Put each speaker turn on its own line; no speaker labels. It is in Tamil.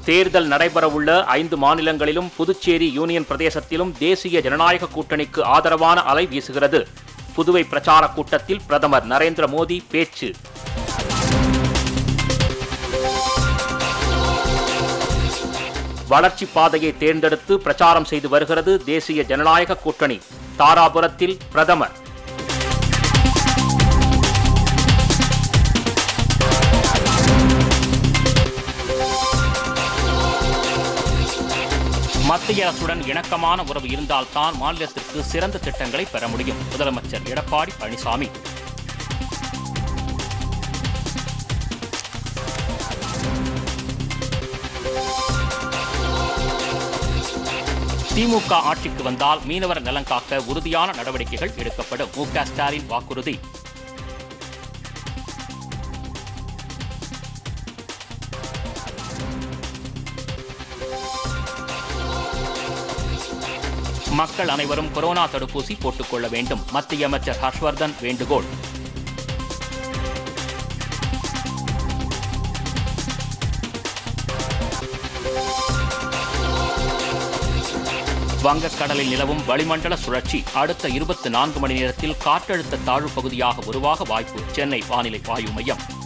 தேர்தல் நடைபெறவுள்ள ஐந்து மாநிலங்களிலும் புதுச்சேரி யூனியன் பிரதேசத்திலும் தேசிய ஜனநாயக கூட்டணிக்கு ஆதரவான அலை வீசுகிறது புதுவை பிரச்சார கூட்டத்தில் பிரதமர் நரேந்திர மோடி பேச்சு வளர்ச்சி பாதையை தேர்ந்தெடுத்து பிரச்சாரம் செய்து வருகிறது தேசிய ஜனநாயக கூட்டணி தாராபுரத்தில் பிரதமர் மத்திய அரசுடன் இணக்கமான உறவு இருந்தால்தான் மாநிலத்திற்கு சிறந்த திட்டங்களை பெற முடியும் முதலமைச்சர் எடப்பாடி பழனிசாமி திமுக ஆட்சிக்கு வந்தால் மீனவர் நலன் காக்க உறுதியான நடவடிக்கைகள் எடுக்கப்படும் மு க ஸ்டாலின் வாக்குறுதி மக்கள் அனைவரும் கொரோனா தடுப்பூசி போட்டுக்கொள்ள வேண்டும் மத்திய அமைச்சர் ஹர்ஷ்வர்தன் வேண்டுகோள் வங்கக்கடலில் நிலவும் வளிமண்டல சுழற்சி அடுத்த இருபத்தி நான்கு மணி நேரத்தில் காற்றழுத்த தாழ்வு பகுதியாக உருவாக வாய்ப்பு சென்னை வானிலை ஆய்வு மையம்